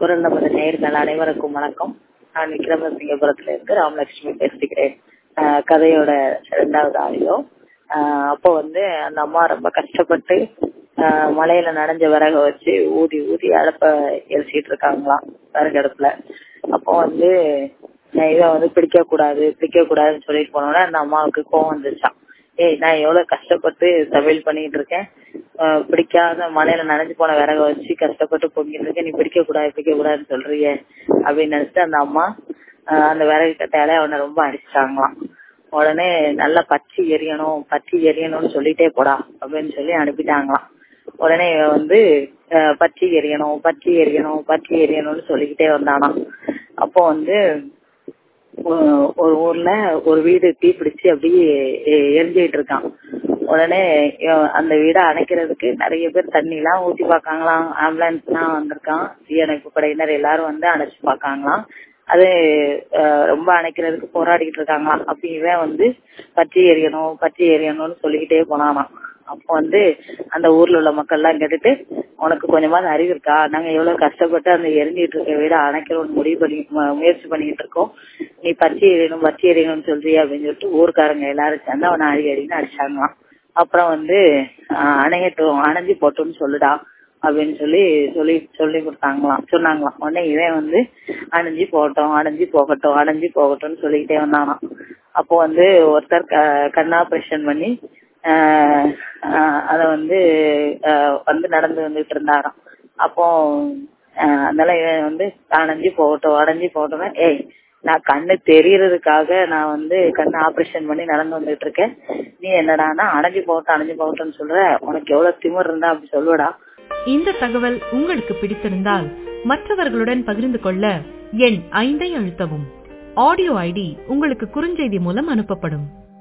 குரல் நமது நேர்கள் அனைவருக்கும் வணக்கம் நான் விக்ரமசிங்கபுரத்துல இருந்து ராமலட்சுமி பேசுகிறேன் ஆஹ் கதையோட இரண்டாவது ஆடியோ ஆஹ் அப்போ வந்து அந்த அம்மா ரொம்ப கஷ்டப்பட்டு ஆஹ் மலையில நனைஞ்ச விறக வச்சு ஊதி ஊதி அடுப்ப எரிச்சிட்டு இருக்காங்களாம் விறகு அடுப்புல அப்போ வந்து நான் இதை வந்து பிடிக்க கூடாது பிடிக்க கூடாதுன்னு சொல்லிட்டு போனோடனே அந்த அம்மாவுக்கு கோவம் வந்துச்சான் ஏய் நான் எவ்வளவு கஷ்டப்பட்டு சமையல் பண்ணிட்டு இருக்கேன் ஆஹ் பிடிக்காத மலையில நனைஞ்சு போன விறக வச்சு கஷ்டப்பட்டு பொங்கிட்டு இருக்கேன் நீ பிடிக்க கூடாது பிடிக்க கூடாதுன்னு சொல்றியே அப்படின்னு நினைச்சிட்டு அந்த அம்மா ஆஹ் அந்த விறகு கட்டையால அவனை ரொம்ப அடிச்சிட்டாங்களாம் உடனே நல்லா பச்சி எரியணும் பச்சி எரியணும்னு சொல்லிட்டே போடா அப்படின்னு சொல்லி அனுப்பிட்டாங்களாம் உடனே இவன் வந்து ஆஹ் பச்சி எரியணும் பச்சி எரியணும் பச்சி எரியணும்னு சொல்லிக்கிட்டே வந்தானாம் அப்போ வந்து ஒ- ஒரு ஊர்ல ஒரு வீடு தீ பிடிச்சு அப்படியே எ- எரிஞ்சுட்டு இருக்கான் உடனே இவன் அந்த வீடை அணைக்கிறதுக்கு நிறைய பேர் தண்ணி எல்லாம் ஊத்தி பாக்காங்களாம் ஆம்புலன்ஸ் எல்லாம் வந்திருக்கான் தீயணைப்பு படையினர் எல்லாரும் வந்து அணைச்சு பாக்காங்களாம் அது அஹ், ரொம்ப அணைக்கிறதுக்கு போராடிக்கிட்டு இருக்காங்களாம் அப்படி இவன் வந்து பச்சி எரியணும் பச்சி எரியணும்னு சொல்லிக்கிட்டே போனானாம் அப்போ வந்து அந்த ஊர்ல உள்ள மக்கள் எல்லாம் கேட்டுட்டு உனக்கு கொஞ்சமாவது அறிவு இருக்கா நாங்க எவ்வளவு கஷ்டப்பட்டு அந்த எரிஞ்சிட்டு இருக்க வீட அணைக்கிறோம்னு முடிவு பண்ணி மு- முயற்சி பண்ணிட்டு இருக்கோம் நீ பச்சை எரியணும் பச்சை எரியணும்னு சொல்றிய அப்படின்னு சொல்லிட்டு ஊர்க்காரங்க எல்லாரும் சேர்ந்து அவனை அடி அடின்னு அடிச்சாங்களாம் அப்புறம் வந்து ஆஹ், அணையட்டும் அணைஞ்சு போட்டும்னு சொல்லுடா அப்படின்னு சொல்லி சொல்லி சொல்லி கொடுத்தாங்களாம் சொன்னாங்களாம் உடனே இவன் வந்து அணைஞ்சு போகட்டும் அணைஞ்சு போகட்டும் அணைஞ்சு போகட்டும்னு சொல்லிக்கிட்டே வந்தானாம் அப்போ வந்து ஒருத்தர் க- கண் ஆபரேஷன் பண்ணி ஆஹ் ஆஹ் அத வந்து ஆஹ் வந்து நடந்து வந்துட்டு இருந்தாராம் அப்போ ஆஹ் அதனால இவன் வந்து அடைஞ்சு போகட்டும் அடைஞ்சு போகட்டும் ஏய் நான் கண்ணு தெரியறதுக்காக நான் வந்து கண்ணு ஆபரேஷன் பண்ணி நடந்து வந்துட்டு இருக்கேன் நீ என்னடான்னா அடைஞ்சு போகட்டும் அடைஞ்சு போகட்டும்னு சொல்ற உனக்கு எவ்வளவு திமிர் இருந்தா அப்படி சொல்லுடா இந்த தகவல் உங்களுக்கு பிடித்திருந்தால் மற்றவர்களுடன் பகிர்ந்து கொள்ள எண் ஐந்தை அழுத்தவும் ஆடியோ ஐடி உங்களுக்கு குறுஞ்செய்தி மூலம் அனுப்பப்படும்